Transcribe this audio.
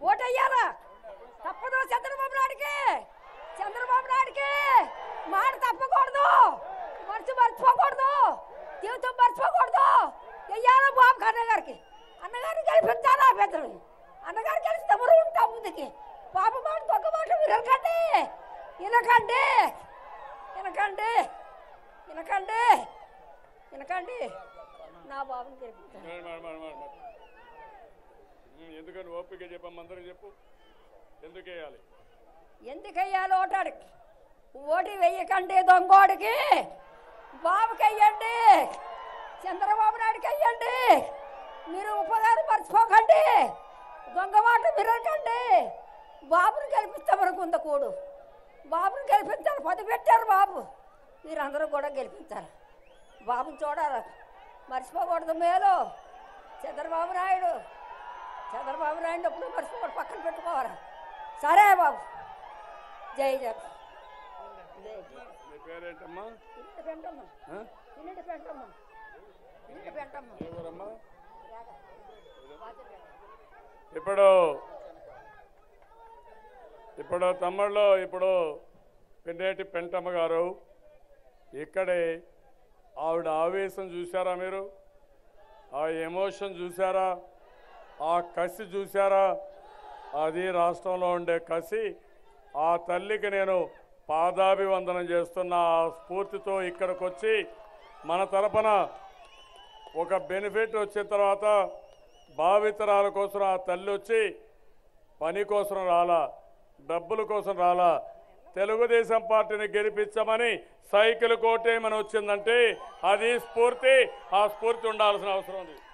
ఓటయ్యాలా తప్పదు చంద్రబాబు నాయుడికి చంద్రబాబు నాయుడికి మాట తప్పకూడదు మనసు మర్చిపోకూడదు జీవితం మర్చిపోకూడదు వెయ్యాలా బాబు అన్నగారికి అన్నగారిని గెలిపించాలా పెద్దలు అన్నగారు గెలిస్తే ఎవరు ఉంటాం ముందుకి పాప మాట దొంగ మాట వినకండి వినకండి వినకండి వినకండి వినకండి నా బాబుని గెలిపించాలి madam, madam, madam, madam, madam. ఉమ్, ఎందుకని ఓపిక చెప్పమందరూ చెప్పు ఎందుకు వేయాలి ఎందుకయ్యాలి ఓటాడికి ఓటు వెయ్యకండి దొంగోడికి బాబుకి వెయ్యండి చంద్రబాబు నాయుడుకి వెయ్యండి మీరు ఉపకారం మర్చిపోకండి దొంగ మాట వినకండి బాబుని గెలిపిస్తే మనకు ఉంద కూడు బాబుని గెలిపించాలి పది పెట్టారు బాబు మీరందరూ కూడా గెలిపించాలి బాబుని చూడాలి మర్చిపోకూడదు మేలు చంద్రబాబు నాయుడు చంద్రబాబు నాయుడు ఎప్పుడు మర్చిపోకూడదు పక్కన పెట్టుకోవాలి సరే బాబు జై జగన్ జై నీ పేరేంటమ్మా తిన్నటి పెంటమ్మ ఆ? తిన్నటి పెంటమ్మ తిన్నటి పెంటమ్మ ఏ ఊరమ్మా ఇప్పుడు ఇప్పుడు తమ్ముళ్ళు ఇప్పుడు పిన్నేటి పెంటమ్మ గారు ఇక్కడే ఆవిడ ఆవేశం చూసారా మీరు ఆ ఎమోషన్ చూసారా ఆ కసి చూసారా అది రాష్ట్రంలో ఉండే కసి ఆ తల్లికి నేను పాదాభివందనం చేస్తున్న ఆ స్ఫూర్తితో ఇక్కడికి వచ్చి మన తరపున ఒక బెనిఫిట్ వచ్చిన తర్వాత భావితరాల కోసం ఆ తల్లి వచ్చి పని కోసం రాలా డబ్బుల కోసం రాలా తెలుగుదేశం పార్టీని గెలిపించమని సైకిల్ కోటేమని వచ్చిందంటే అది స్ఫూర్తి ఆ స్ఫూర్తి ఉండాల్సిన అవసరం ఉంది